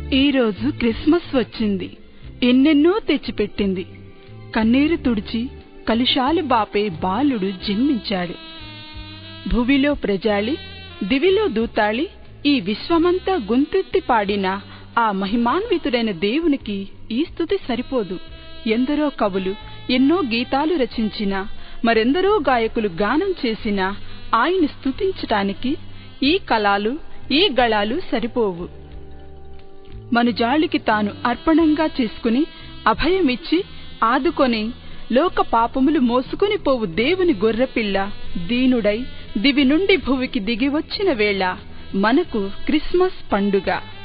ఈరోజు క్రిస్మస్ వచ్చింది ఎన్నెన్నో తెచ్చిపెట్టింది కన్నీరు తుడిచి కలుషాలు బాపే బాలుడు జన్మించాడు భువిలో ప్రజాళి దివిలో దూతాళి ఈ విశ్వమంతా గొంతెత్తి పాడిన ఆ మహిమాన్వితుడైన దేవునికి ఈ స్థుతి సరిపోదు ఎందరో కవులు ఎన్నో గీతాలు రచించిన మరెందరో గాయకులు గానం చేసిన ఆయన స్తుతించటానికి ఈ కళాలు ఈ గళాలు సరిపోవు మనుజాళికి తాను అర్పణంగా చేసుకుని అభయమిచ్చి ఆదుకొని లోక పాపములు మోసుకుని పోవు దేవుని గొర్రెపిల్ల దీనుడై దివి నుండి భువికి దిగివచ్చిన వేళ మనకు క్రిస్మస్ పండుగ